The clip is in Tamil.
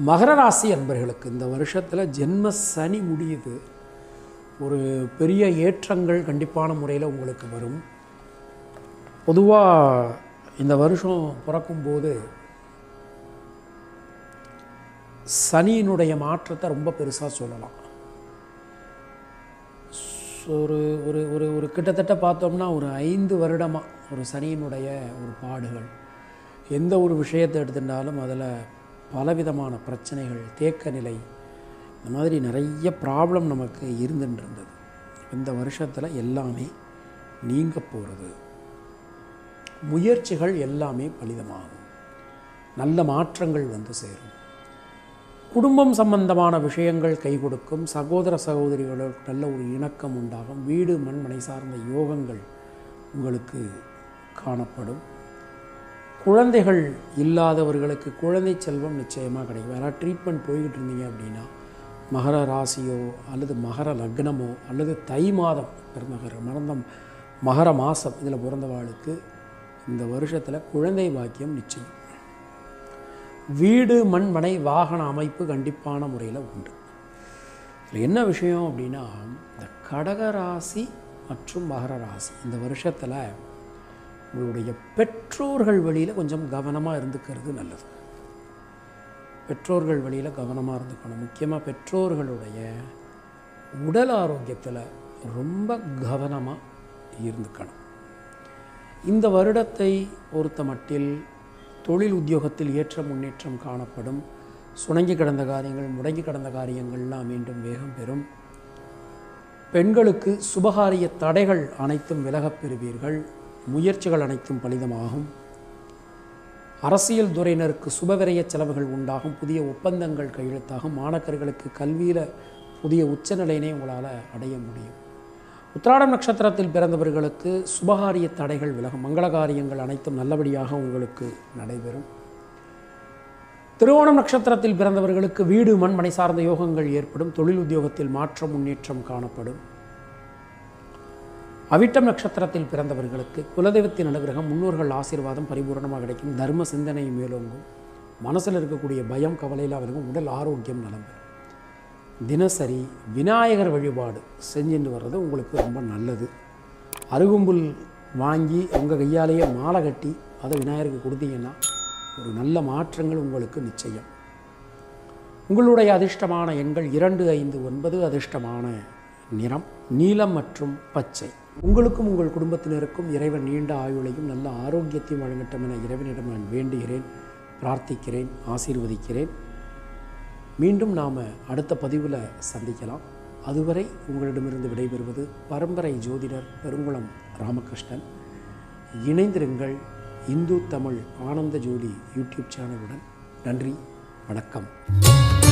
மகர ராசி அன்பர்களுக்கு இந்த வருஷத்தில் ஜென்ம சனி முடியுது ஒரு பெரிய ஏற்றங்கள் கண்டிப்பான முறையில் உங்களுக்கு வரும் பொதுவாக இந்த வருஷம் பிறக்கும்போது சனியினுடைய மாற்றத்தை ரொம்ப பெருசாக சொல்லலாம் ஒரு ஒரு ஒரு ஒரு கிட்டத்தட்ட பார்த்தோம்னா ஒரு ஐந்து வருடமாக ஒரு சனியினுடைய ஒரு பாடுகள் எந்த ஒரு விஷயத்தை எடுத்துட்டாலும் அதில் பலவிதமான பிரச்சனைகள் தேக்க நிலை இந்த மாதிரி நிறைய ப்ராப்ளம் நமக்கு இருந்துட்டு இருந்தது இந்த வருஷத்தில் எல்லாமே நீங்க போகிறது முயற்சிகள் எல்லாமே பலிதமாகும் நல்ல மாற்றங்கள் வந்து சேரும் குடும்பம் சம்பந்தமான விஷயங்கள் கை கொடுக்கும் சகோதர சகோதரிகளோடு நல்ல ஒரு இணக்கம் உண்டாகும் வீடு மண்மனை சார்ந்த யோகங்கள் உங்களுக்கு காணப்படும் குழந்தைகள் இல்லாதவர்களுக்கு குழந்தை செல்வம் நிச்சயமாக கிடைக்கும் யாராவது ட்ரீட்மெண்ட் போய்கிட்டு இருந்தீங்க அப்படின்னா மகர ராசியோ அல்லது மகர லக்னமோ அல்லது தை மாதம் பிறந்தவர் மறந்தம் மகர மாதம் இதில் பிறந்தவாளுக்கு இந்த வருஷத்தில் குழந்தை பாக்கியம் நிச்சயம் வீடு மண் மனை வாகன அமைப்பு கண்டிப்பான முறையில் உண்டு இதில் என்ன விஷயம் அப்படின்னா இந்த கடக ராசி மற்றும் மகர ராசி இந்த வருஷத்தில் உங்களுடைய பெற்றோர்கள் வழியில் கொஞ்சம் கவனமாக இருந்துக்கிறது நல்லது பெற்றோர்கள் வழியில் கவனமாக இருந்துக்கணும் முக்கியமாக பெற்றோர்களுடைய உடல் ஆரோக்கியத்தில் ரொம்ப கவனமாக இருந்துக்கணும் இந்த வருடத்தை பொறுத்த மட்டில் தொழில் உத்தியோகத்தில் ஏற்ற முன்னேற்றம் காணப்படும் சுணங்கி கிடந்த காரியங்கள் முடங்கி கிடந்த காரியங்கள்லாம் மீண்டும் வேகம் பெறும் பெண்களுக்கு சுபகாரிய தடைகள் அனைத்தும் விலகப் பெறுவீர்கள் முயற்சிகள் அனைத்தும் பலிதமாகும் அரசியல் துறையினருக்கு சுபவிரய செலவுகள் உண்டாகும் புதிய ஒப்பந்தங்கள் கையெழுத்தாகும் மாணக்கர்களுக்கு கல்வியில் புதிய உச்சநிலையினை உங்களால் அடைய முடியும் உத்திராடம் நட்சத்திரத்தில் பிறந்தவர்களுக்கு சுபகாரிய தடைகள் விலகும் மங்கள காரியங்கள் அனைத்தும் நல்லபடியாக உங்களுக்கு நடைபெறும் திருவோணம் நட்சத்திரத்தில் பிறந்தவர்களுக்கு வீடு மண் மனை சார்ந்த யோகங்கள் ஏற்படும் தொழில் உத்தியோகத்தில் மாற்றம் முன்னேற்றம் காணப்படும் அவிட்டம் நட்சத்திரத்தில் பிறந்தவர்களுக்கு குலதெய்வத்தின் அனுகிரகம் முன்னோர்கள் ஆசீர்வாதம் பரிபூரணமாக கிடைக்கும் தர்ம சிந்தனை மேலோங்கும் மனசில் இருக்கக்கூடிய பயம் கவலையில் விலகும் உடல் ஆரோக்கியம் நலம் பெறும் தினசரி விநாயகர் வழிபாடு செஞ்சுட்டு வர்றது உங்களுக்கு ரொம்ப நல்லது அருகும்புல் வாங்கி உங்கள் கையாலேயே மாலை கட்டி அதை விநாயகருக்கு கொடுத்தீங்கன்னா ஒரு நல்ல மாற்றங்கள் உங்களுக்கு நிச்சயம் உங்களுடைய அதிர்ஷ்டமான எண்கள் இரண்டு ஐந்து ஒன்பது அதிர்ஷ்டமான நிறம் நீலம் மற்றும் பச்சை உங்களுக்கும் உங்கள் குடும்பத்தினருக்கும் இறைவன் நீண்ட ஆயுளையும் நல்ல ஆரோக்கியத்தையும் வழங்கட்டும் என இறைவனிடம் நான் வேண்டுகிறேன் பிரார்த்திக்கிறேன் ஆசீர்வதிக்கிறேன் மீண்டும் நாம் அடுத்த பதிவில் சந்திக்கலாம் அதுவரை உங்களிடமிருந்து விடைபெறுவது பரம்பரை ஜோதிடர் பெருங்குளம் ராமகிருஷ்ணன் இணைந்திருங்கள் இந்து தமிழ் ஆனந்த ஜோதி யூடியூப் சேனலுடன் நன்றி வணக்கம்